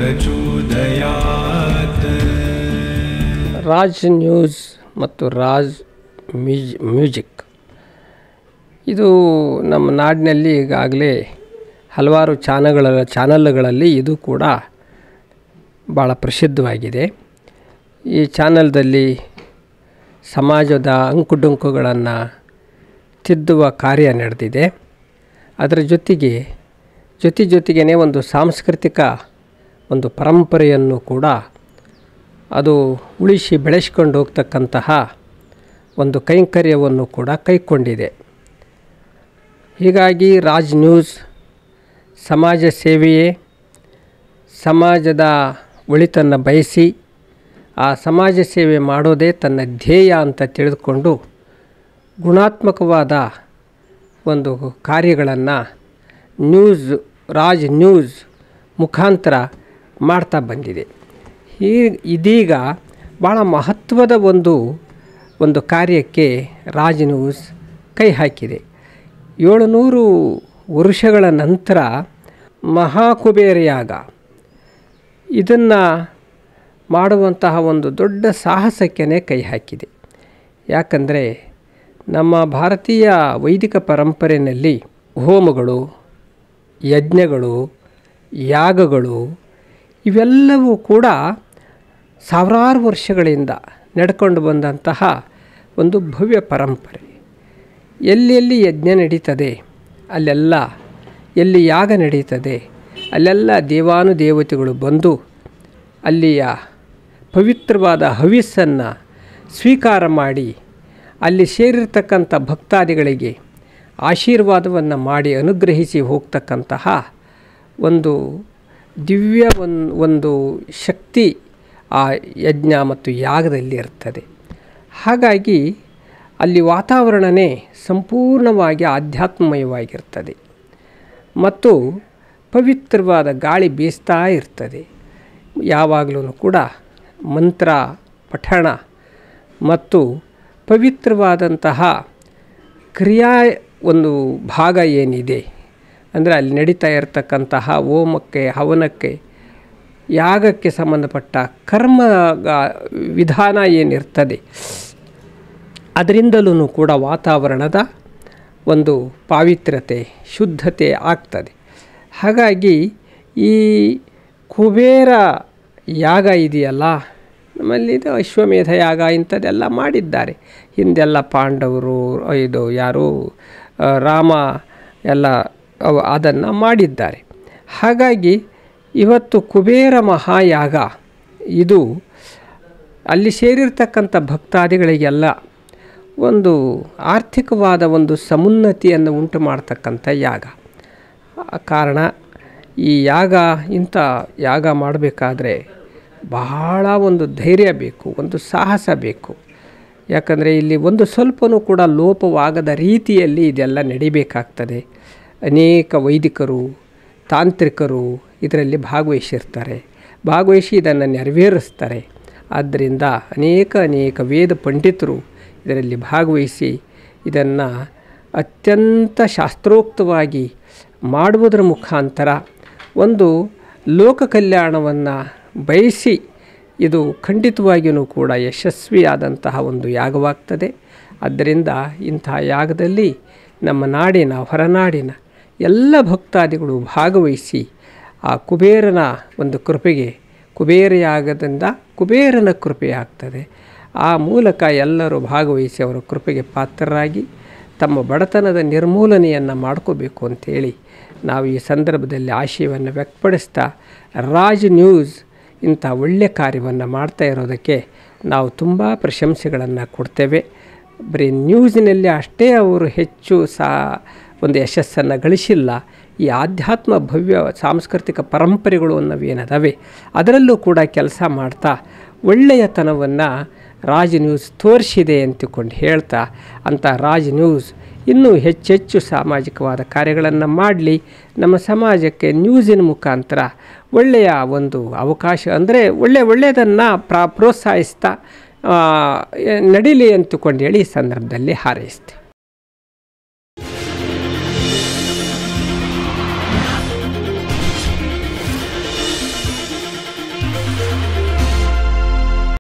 प्रचोदयात् ರಾಜ್ ನ್ಯೂಸ್ ಮತ್ತು ರಾಜ್ ಮ್ಯೂಜ್ ಮ್ಯೂಜಿಕ್ ಇದು ನಮ್ಮ ನಾಡಿನಲ್ಲಿ ಈಗಾಗಲೇ ಹಲವಾರು ಚಾನಗಳ ಚಾನಲ್ಗಳಲ್ಲಿ ಇದು ಕೂಡ ಭಾಳ ಪ್ರಸಿದ್ಧವಾಗಿದೆ ಈ ಚಾನಲ್ದಲ್ಲಿ ಸಮಾಜದ ಅಂಕುಡೊಂಕುಗಳನ್ನು ತಿದ್ದುವ ಕಾರ್ಯ ನಡೆದಿದೆ ಅದರ ಜೊತೆಗೆ ಜೊತೆ ಜೊತೆಗೇ ಒಂದು ಸಾಂಸ್ಕೃತಿಕ ಒಂದು ಪರಂಪರೆಯನ್ನು ಕೂಡ ಅದು ಉಳಿಸಿ ಬೆಳೆಸ್ಕೊಂಡು ಹೋಗ್ತಕ್ಕಂತಹ ಒಂದು ಕೈಂಕರ್ಯವನ್ನು ಕೂಡ ಕೈಗೊಂಡಿದೆ ಹೀಗಾಗಿ ರಾಜ್ ನ್ಯೂಸ್ ಸಮಾಜ ಸೇವೆಯೇ ಸಮಾಜದ ಒಳಿತನ್ನು ಬಯಸಿ ಆ ಸಮಾಜ ಸೇವೆ ಮಾಡೋದೇ ತನ್ನ ಧ್ಯೇಯ ಅಂತ ತಿಳಿದುಕೊಂಡು ಗುಣಾತ್ಮಕವಾದ ಒಂದು ಕಾರ್ಯಗಳನ್ನು ನ್ಯೂಸ್ ರಾಜ್ ನ್ಯೂಸ್ ಮುಖಾಂತರ ಮಾಡ್ತಾ ಬಂದಿದೆ ಈ ಇದೀಗ ಭಾಳ ಮಹತ್ವದ ಒಂದು ಒಂದು ಕಾರ್ಯಕ್ಕೆ ರಾಜ್ ನ್ಯೂಸ್ ಕೈ ಹಾಕಿದೆ ಏಳುನೂರು ವರ್ಷಗಳ ನಂತರ ಮಹಾಕುಬೇರ ಯಾಗ ಇದನ್ನು ಮಾಡುವಂತಹ ಒಂದು ದೊಡ್ಡ ಸಾಹಸಕ್ಕೆ ಕೈ ಹಾಕಿದೆ ಯಾಕಂದರೆ ನಮ್ಮ ಭಾರತೀಯ ವೈದಿಕ ಪರಂಪರೆಯಲ್ಲಿ ಹೋಮಗಳು ಯಜ್ಞಗಳು ಯಾಗಗಳು ಇವೆಲ್ಲವೂ ಕೂಡ ಸಾವಿರಾರು ವರ್ಷಗಳಿಂದ ನಡ್ಕೊಂಡು ಬಂದಂತಹ ಒಂದು ಭವ್ಯ ಪರಂಪರೆ ಎಲ್ಲೆಲ್ಲಿ ಯಜ್ಞ ನಡೀತದೆ ಅಲ್ಲೆಲ್ಲ ಎಲ್ಲಿ ಯಾಗ ನಡೀತದೆ ಅಲ್ಲೆಲ್ಲ ದೇವಾನುದೇವತೆಗಳು ಬಂದು ಅಲ್ಲಿಯ ಪವಿತ್ರವಾದ ಹವಿಸ್ಸನ್ನು ಸ್ವೀಕಾರ ಮಾಡಿ ಅಲ್ಲಿ ಸೇರಿರ್ತಕ್ಕಂಥ ಭಕ್ತಾದಿಗಳಿಗೆ ಆಶೀರ್ವಾದವನ್ನು ಮಾಡಿ ಅನುಗ್ರಹಿಸಿ ಹೋಗ್ತಕ್ಕಂತಹ ಒಂದು ದಿವ್ಯ ಒನ್ ಒಂದು ಶಕ್ತಿ ಆ ಯಜ್ಞ ಮತ್ತು ಯಾಗದಲ್ಲಿ ಇರ್ತದೆ ಹಾಗಾಗಿ ಅಲ್ಲಿ ವಾತಾವರಣವೇ ಸಂಪೂರ್ಣವಾಗಿ ಆಧ್ಯಾತ್ಮಮಯವಾಗಿರ್ತದೆ ಮತ್ತು ಪವಿತ್ರವಾದ ಗಾಳಿ ಬೀಸ್ತಾ ಇರ್ತದೆ ಯಾವಾಗಲೂ ಕೂಡ ಮಂತ್ರ ಪಠಣ ಮತ್ತು ಪವಿತ್ರವಾದಂತಹ ಕ್ರಿಯಾ ಒಂದು ಭಾಗ ಏನಿದೆ ಅಂದರೆ ಅಲ್ಲಿ ನಡೀತಾ ಇರತಕ್ಕಂತಹ ಹೋಮಕ್ಕೆ ಹವನಕ್ಕೆ ಯಾಗಕ್ಕೆ ಸಂಬಂಧಪಟ್ಟ ಕರ್ಮ ವಿಧಾನ ಏನಿರ್ತದೆ ಅದರಿಂದಲೂ ಕೂಡ ವಾತಾವರಣದ ಒಂದು ಪಾವಿತ್ರ್ಯತೆ ಶುದ್ಧತೆ ಆಗ್ತದೆ ಹಾಗಾಗಿ ಈ ಕುಬೇರ ಯಾಗ ಇದೆಯಲ್ಲ ನಮ್ಮಲ್ಲಿ ಇದು ಅಶ್ವಮೇಧ ಯಾಗ ಇಂಥದ್ದೆಲ್ಲ ಮಾಡಿದ್ದಾರೆ ಹಿಂದೆಲ್ಲ ಪಾಂಡವರು ಇದು ಯಾರು ಆ, ರಾಮ ಎಲ್ಲ ಅವ- ಅದನ್ನು ಮಾಡಿದ್ದಾರೆ ಹಾಗಾಗಿ ಇವತ್ತು ಕುಬೇರ ಮಹಾಯಾಗ ಇದು ಅಲ್ಲಿ ಸೇರಿರ್ತಕ್ಕಂಥ ಭಕ್ತಾದಿಗಳಿಗೆಲ್ಲ ಒಂದು ಆರ್ಥಿಕವಾದ ಒಂದು ಸಮುನ್ನತಿಯನ್ನು ಉಂಟು ಮಾಡ್ತಕ್ಕಂಥ ಯಾಗ ಆ ಕಾರಣ ಈ ಯಾಗ ಇಂಥ ಯಾಗ ಮಾಡಬೇಕಾದ್ರೆ ಬಹಳ ಒಂದು ಧೈರ್ಯ ಬೇಕು ಒಂದು ಸಾಹಸ ಬೇಕು ಯಾಕಂದರೆ ಇಲ್ಲಿ ಒಂದು ಸ್ವಲ್ಪನೂ ಕೂಡ ಲೋಪವಾಗದ ರೀತಿಯಲ್ಲಿ ಇದೆಲ್ಲ ನಡಿಬೇಕಾಗ್ತದೆ ಅನೇಕ ವೈದಿಕರು ತಾಂತ್ರಿಕರು ಇದರಲ್ಲಿ ಭಾಗವಹಿಸಿರ್ತಾರೆ ಭಾಗವಹಿಸಿ ಇದನ್ನು ನೆರವೇರಿಸ್ತಾರೆ ಆದ್ದರಿಂದ ಅನೇಕ ಅನೇಕ ವೇದ ಪಂಡಿತರು ಇದರಲ್ಲಿ ಭಾಗವಹಿಸಿ ಇದನ್ನು ಅತ್ಯಂತ ಶಾಸ್ತ್ರೋಕ್ತವಾಗಿ ಮಾಡುವುದರ ಮುಖಾಂತರ ಒಂದು ಲೋಕ ಕಲ್ಯಾಣವನ್ನು ಬಯಸಿ ಇದು ಖಂಡಿತವಾಗಿಯೂ ಕೂಡ ಯಶಸ್ವಿಯಾದಂತಹ ಒಂದು ಯಾಗವಾಗ್ತದೆ ಆದ್ದರಿಂದ ಇಂಥ ಯಾಗದಲ್ಲಿ ನಮ್ಮ ನಾಡಿನ ಹೊರನಾಡಿನ ಎಲ್ಲ ಭಕ್ತಾದಿಗಳು ಭಾಗವಹಿಸಿ ಆ ಕುಬೇರನ ಒಂದು ಕೃಪೆಗೆ ಕುಬೇರ ಯಾಗದಿಂದ ಕುಬೇರನ ಕೃಪೆಯಾಗ್ತದೆ ಆ ಮೂಲಕ ಎಲ್ಲರೂ ಭಾಗವಹಿಸಿ ಅವರ ಕೃಪೆಗೆ ಪಾತ್ರರಾಗಿ ತಮ್ಮ ಬಡತನದ ನಿರ್ಮೂಲನೆಯನ್ನು ಮಾಡ್ಕೋಬೇಕು ಅಂತೇಳಿ ನಾವು ಈ ಸಂದರ್ಭದಲ್ಲಿ ಆಶಯವನ್ನು ವ್ಯಕ್ತಪಡಿಸ್ತಾ ರಾಜ್ ನ್ಯೂಸ್ ಇಂಥ ಒಳ್ಳೆಯ ಕಾರ್ಯವನ್ನು ಮಾಡ್ತಾ ಇರೋದಕ್ಕೆ ನಾವು ತುಂಬ ಪ್ರಶಂಸೆಗಳನ್ನು ಕೊಡ್ತೇವೆ ಬರೀ ನ್ಯೂಸಿನಲ್ಲಿ ಅಷ್ಟೇ ಅವರು ಹೆಚ್ಚು ಸಾ ಒಂದು ಯಶಸ್ಸನ್ನು ಗಳಿಸಿಲ್ಲ ಈ ಆಧ್ಯಾತ್ಮ ಭವ್ಯ ಸಾಂಸ್ಕೃತಿಕ ಪರಂಪರೆಗಳು ಅನ್ನವೇನದವೆ ಅದರಲ್ಲೂ ಕೂಡ ಕೆಲಸ ಮಾಡ್ತಾ ಒಳ್ಳೆಯತನವನ್ನು ರಾಜ್ ನ್ಯೂಸ್ ತೋರಿಸಿದೆ ಅಂತಕೊಂಡು ಹೇಳ್ತಾ ಅಂಥ ರಾಜ್ ನ್ಯೂಸ್ ಇನ್ನೂ ಹೆಚ್ಚೆಚ್ಚು ಸಾಮಾಜಿಕವಾದ ಕಾರ್ಯಗಳನ್ನು ಮಾಡಲಿ ನಮ್ಮ ಸಮಾಜಕ್ಕೆ ನ್ಯೂಸಿನ ಮುಖಾಂತರ ಒಳ್ಳೆಯ ಒಂದು ಅವಕಾಶ ಅಂದರೆ ಒಳ್ಳೆ ಒಳ್ಳೆಯದನ್ನು ಪ್ರಾ ಪ್ರೋತ್ಸಾಹಿಸ್ತಾ ಆ, ನಡೀಲಿ ಅಂತಕೊಂಡು ಹೇಳಿ ಈ ಸಂದರ್ಭದಲ್ಲಿ ಹಾರೈಸ್ತೆ